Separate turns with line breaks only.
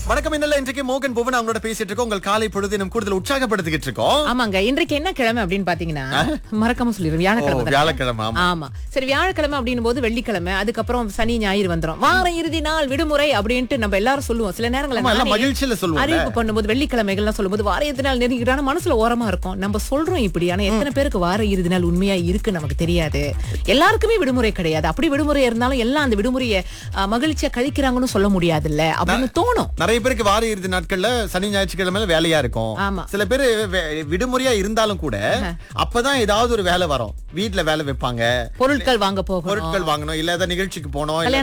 வணக்கம் என்னல இன்றைக்கு மோகன் புவன் அவங்களோட பேசிட்டு இருக்கோம் உங்கள் காலை பொழுது நம்ம கூடுதல் உற்சாகப்படுத்திக்கிட்டு இருக்கோம்
ஆமாங்க இன்றைக்கு என்ன கிழமை அப்படின்னு பாத்தீங்கன்னா மறக்காம சொல்லிடுறோம்
ஓ,
வியாழக்கிழமை தானே?
வியாழக்கிழமை ஆமா
ஆமா சரி வியாழக்கிழமை அப்படின்னும் போது வெள்ளிக்கிழமை அதுக்கப்புறம் சனி ஞாயிறு வந்துரும் வார இறுதி நாள் விடுமுறை அப்படின்ட்டு நம்ம எல்லாரும் சொல்லுவோம் சில நேரங்கள்ல
ஆமா, எல்லாம்
நானே
மகிழ்ச்சியில சொல்லுவோம்
அறிவிப்பு பண்ணும்போது வெள்ளிக்கிழமைகள்லாம் சொல்லும்போது வார இறுதி நாள் நெருங்கிட்டான மனசுல ஓரமா இருக்கும் நம்ம சொல்றோம் இப்படி ஆனா எத்தனை பேருக்கு வார இறுதி நாள் உண்மையா இருக்கு நமக்கு தெரியாது எல்லாருக்குமே விடுமுறை கிடையாது அப்படி விடுமுறை இருந்தாலும் எல்லாம் அந்த விடுமுறையை அஹ், மகிழ்ச்சியா கழிக்கிறாங்கன்னு சொல்ல முடியாதுல்ல அப்படின்னு தோணும்
நிறைய பேருக்கு வார இறுதி நாட்கள்ல சனி ஞாயிற்றுக்கிழமையில வேலையா இருக்கும்
ஆமா.
சில பேர் விடுமுறையா இருந்தாலும் கூட அப்பதான் ஏதாவது ஒரு வேலை வரும் வீட்ல வேலை வைப்பாங்க
பொருட்கள் வாங்க போகணும்
பொருட்கள் வாங்கணும் இல்ல ஏதாவது நிகழ்ச்சிக்கு போனோம் இல்ல